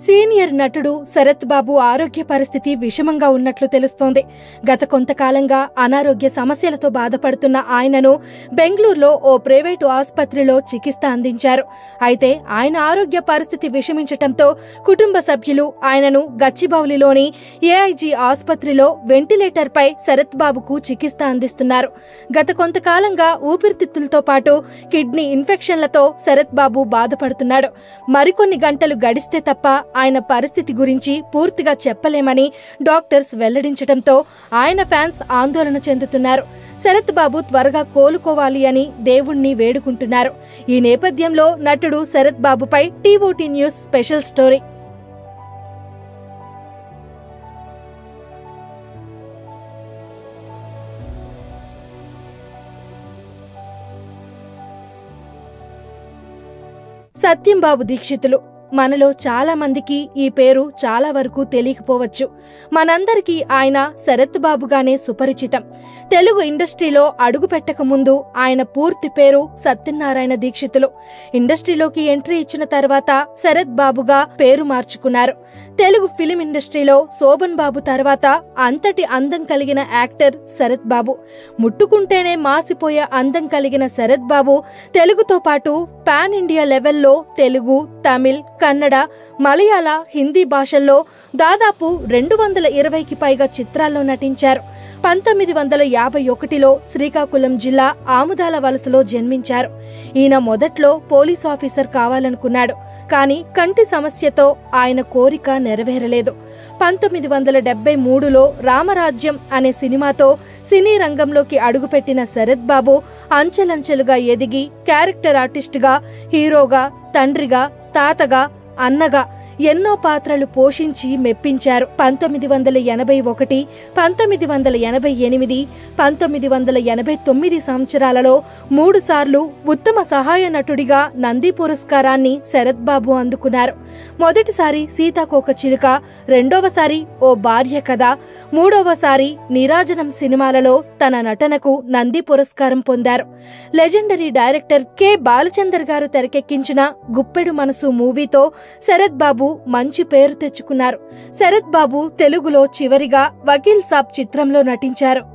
senior నటుడు శరత్ బాబు ఆరోగ్య పరిస్థితి విషమంగా ఉన్నట్లు తెలుస్తోంది గత కొంతకాలంగా అనారోగ్య సమస్యలతో బాధపడుతున్న ఆయనను బెంగళూరులో ఓ ప్రైవేటు ఆసుపత్రిలో చికిత్స అందించారు అయితే ఆయన ఆరోగ్య పరిస్థితి విషమించటంతో కుటుంబ సభ్యులు ఆయనను గచ్చిబౌలిలోని ఏఐజీ ఆసుపత్రిలో వెంటిలేటర్పై శరత్ బాబుకు చికిత్స అందిస్తున్నారు గత కొంతకాలంగా ఊపిరితిత్తులతో పాటు కిడ్నీ ఇన్ఫెక్షన్లతో శరత్ బాబు బాధపడుతున్నాడు మరికొన్ని గంటలు గడిస్తే తప్ప ఆయన పరిస్థితి గురించి పూర్తిగా చెప్పలేమని డాక్టర్స్ వెల్లడించడంతో ఆయన ఫ్యాన్స్ ఆందోళన చెందుతున్నారు శరత్ బాబు త్వరగా కోలుకోవాలి అని దేవుణ్ణి వేడుకుంటున్నారు ఈ నేపథ్యంలో నటుడు శరత్ బాబుపై TOT news special story Satyambabu Dikshitulu మనలో చాలా మందికి ఈ పేరు చాలా వరకు తెలియకపోవచ్చు మనందరికీ ఆయన శరత్ బాబుగానే సుపరిచితం తెలుగు ఇండస్ట్రీలో అడుగు పెట్టక ముందు ఆయన పూర్తి పేరు సత్యనారాయణ దీక్షితులు ఇండస్ట్రీలోకి ఎంట్రీ ఇచ్చిన తర్వాత శరత్ బాబుగా పేరు మార్చుకున్నారు తెలుగు ఫిలిం ఇండస్ట్రీలో శోభన్ బాబు తర్వాత అంతటి అందం కలిగిన యాక్టర్ శరత్ బాబు ముట్టుకుంటేనే మాసిపోయే అందం కలిగిన శరత్ బాబు తెలుగుతో పాటు పాన్ ఇండియా లెవెల్లో తెలుగు తమిళ్ కన్నడ మలయాళ హిందీ భాషల్లో దాదాపు రెండు వందల ఇరవైకి పైగా చిత్రాల్లో నటించారు పంతొమ్మిది వందల యాభై ఒకటిలో శ్రీకాకుళం జిల్లా ఆముదాల వలసలో జన్మించారు ఈయన మొదట్లో పోలీస్ ఆఫీసర్ కావాలనుకున్నాడు కానీ కంటి సమస్యతో ఆయన కోరిక నెరవేరలేదు పంతొమ్మిది వందల డెబ్బై మూడులో రామరాజ్యం అనే సినిమాతో సినీ రంగంలోకి అడుగుపెట్టిన శరత్ బాబు అంచెలంచెలుగా ఎదిగి క్యారెక్టర్ ఆర్టిస్టుగా హీరోగా తండ్రిగా తాతగా అన్నగా ఎన్నో పాత్రలు పోషించి మెప్పించారు పంతొమ్మిది వందల ఎనభై ఒకటి పంతొమ్మిది వందల ఎనభై ఎనిమిది పంతొమ్మిది వందల ఎనభై తొమ్మిది సంవత్సరాలలో మూడు సార్లు ఉత్తమ సహాయ నటుడిగా నంది పురస్కారాన్ని శరత్ బాబు అందుకున్నారు మొదటిసారి సీతాకోక చిలుక రెండవసారి ఓ భార్య కథ మూడవసారి నీరాజనం సినిమాలలో తన నటనకు నంది పురస్కారం పొందారు లెజెండరీ డైరెక్టర్ కె బాలచందర్ గారు తెరకెక్కించిన గుప్పెడు మనసు మూవీతో శరత్ బాబు మంచి పేరు తెచ్చుకున్నారు శరత్ బాబు తెలుగులో చివరిగా వకీల్ సాబ్ చిత్రంలో నటించారు